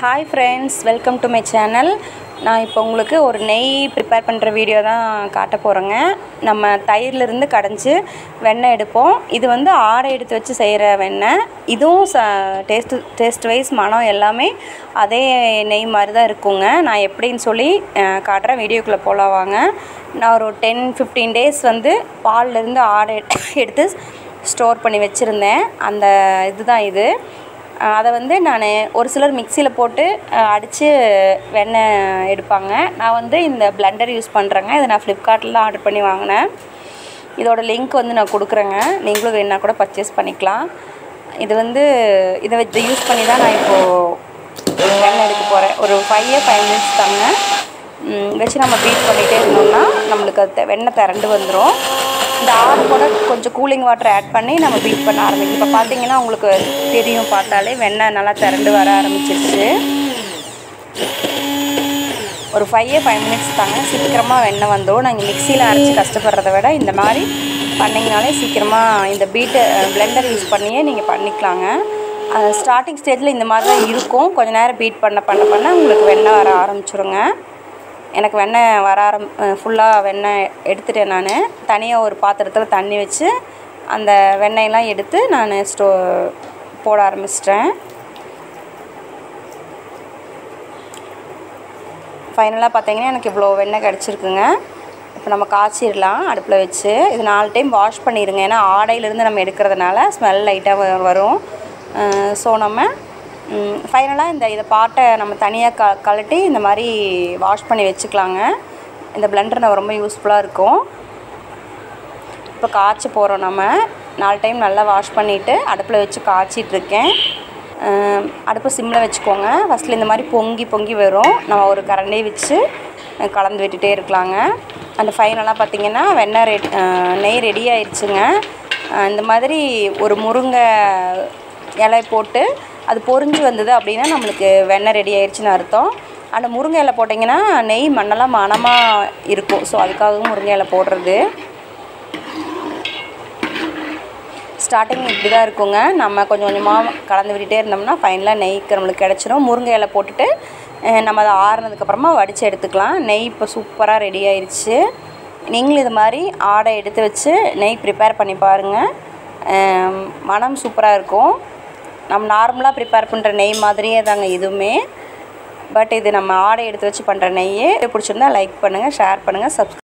hi friends welcome to my channel நான் இப்போ உங்களுக்கு ஒரு நெய் ப்ரிப்பேர் பண்ணுற வீடியோ தான் காட்ட போகிறேங்க நம்ம தயிர்லேருந்து கடைஞ்சி வெண்ணெய் எடுப்போம் இது வந்து ஆடை எடுத்து வச்சு செய்கிற வெண்ணெய் இதுவும் ச டேஸ்ட்டு டேஸ்ட் வைஸ் மனம் எல்லாமே அதே நெய் மாதிரி தான் இருக்குங்க நான் எப்படின்னு சொல்லி அஹ், காட்டுறேன் வீடியோக்குள்ளே போகலாம் வாங்க நான் ஒரு டென் ஃபிஃப்டீன் டேஸ் வந்து பால்லேருந்து ஆடை எடுத்து ஸ்டோர் பண்ணி வச்சுருந்தேன் அந்த இதுதான் இது அஹ் அதை வந்து நான் ஒரு சிலர் மிக்சியில் போட்டு அடித்து வெண்ணெய் எடுப்பாங்க நான் வந்து இந்த பிளெண்டர் யூஸ் பண்ணுறேங்க இதை நான் ஃப்ளிப்கார்ட்டில் தான் ஆர்டர் பண்ணி வாங்கினேன் இதோட லிங்க் வந்து நான் கொடுக்குறேங்க நீங்களும் வேணா கூட பர்ச்சேஸ் பண்ணிக்கலாம் இது வந்து இதை வச்சு யூஸ் பண்ணி தான் நான் இப்போது வெண்ணெய் எடுக்க போகிறேன் ஒரு ஃபைவ் ஃபைவ் மினிட்ஸ் தாங்க ம், வச்சு நம்ம பீட் பண்ணிகிட்டே இருந்தோம்னா நம்மளுக்கு அது தெ- வெண்ணெய் திரண்டு வந்துடும் இந்த ஆறு கூட கொஞ்சம் கூலிங் வாட்டர் ஆட் பண்ணி நம்ம பீட் பண்ண ஆரம்பிக்கும் இப்போ பார்த்தீங்கன்னா உங்களுக்கு தெரியும் பார்த்தாலே வெண்ணெய் நல்லா திரண்டு வர ஆரம்பிச்சிருச்சு ஒரு ஃபைவ் ஃபைவ் மினிட்ஸ் தாங்க சீக்கிரமாக வெண்ணெய் வந்துடும் நாங்கள் மிக்சியில் அரைச்சி கஷ்டப்படுறத விட இந்த மாதிரி பண்ணிங்கனாலே சீக்கிரமாக இந்த பீட்டு பிளெண்டர் யூஸ் பண்ணியே நீங்கள் பண்ணிக்கலாங்க ஸ்டார்டிங் ஸ்டேஜில் இந்த மாதிரி தான் இருக்கும் கொஞ்ச நேரம் பீட் பண்ண பண்ண பண்ண உங்களுக்கு வெண்ணெய் வர ஆரம்பிச்சிருங்க எனக்கு வெண்ணெய் வர ஆரம் ஃபுல்லாக வெண்ணெய் எடுத்துட்டேன் நான் தனியாக ஒரு பாத்திரத்தில் தண்ணி வச்சு அந்த வெண்ணெயெல்லாம் எடுத்து நான் ஸ்டோ போட ஆரம்பிச்சிட்டேன் ஃபைனலாக பார்த்தீங்கன்னா எனக்கு இவ்வளோ வெண்ணெய் கிடச்சிருக்குங்க இப்போ நம்ம காய்ச்சிடலாம் அடுப்பில் வச்சு இது நாலு டைம் வாஷ் பண்ணிடுங்க ஏன்னா ஆடையிலேருந்து நம்ம எடுக்கிறதுனால ஸ்மெல் லைட்டாக வரும் ஸோ நம்ம ஃபைனலாக இந்த இதை பாட்டை நம்ம தனியாக க கழட்டி இந்த மாதிரி வாஷ் பண்ணி வச்சுக்கலாங்க இந்த பிளெண்டர் நம்ம ரொம்ப யூஸ்ஃபுல்லாக இருக்கும் இப்போ காய்ச்ச போகிறோம் நம்ம நாலு டைம் நல்லா வாஷ் பண்ணிவிட்டு அடுப்பில் வச்சு காய்ச்சிட்டு இருக்கேன் அஹ் அடுப்பு சிம்மில் வச்சுக்கோங்க ஃபஸ்ட்டில் இந்த மாதிரி பொங்கி பொங்கி வரும் நம்ம ஒரு கரண்டி வச்சு அஹ் கலந்து விட்டுட்டே இருக்கலாங்க அந்த ஃபைனலாக பார்த்தீங்கன்னா வெண்ணெய் ரெடி நெய் ரெடி ஆயிடுச்சுங்க அஹ் இந்த மாதிரி ஒரு முருங்கை இலை போட்டு அது பொரிஞ்சு வந்தது அப்படின்னா நம்மளுக்கு வெண்ணெய் ரெடி ஆயிடுச்சுன்னு அர்த்தம் அந்த முருங்கை இலை போட்டிங்கன்னா நெய் மண்ணெல்லாம் மணமாக இருக்கும் ஸோ அதுக்காகவும் முருங்கை இலை போடுறது ஸ்டார்டிங் இப்படி தான் இருக்குங்க நம்ம கொஞ்சம் கொஞ்சமாக கலந்து விட்டுட்டே இருந்தோம்னா ஃபைனலாக நெய்க்கு நம்மளுக்கு கிடச்சிரும் முருங்கை இலை போட்டுட்டு அஹ் நம்ம அதை ஆறுனதுக்கப்புறமா வடித்து எடுத்துக்கலாம் நெய் இப்போ சூப்பராக ரெடி ஆயிடுச்சு நீங்களும் இது மாதிரி ஆடை எடுத்து வச்சு நெய் ப்ரிப்பேர் பண்ணி பாருங்கள் அஹ் மனம் சூப்பராக இருக்கும் நம்ம நார்மலாக ப்ரிப்பேர் பண்ணுற நெய் மாதிரியே தாங்க இதுவுமே பட் இது நம்ம ஆடை எடுத்து வச்சு பண்ணுற நெய்யே பிடிச்சிருந்தா லைக் பண்ணுங்கள் ஷேர் பண்ணுங்கள் சப்ஸ்கிரைப்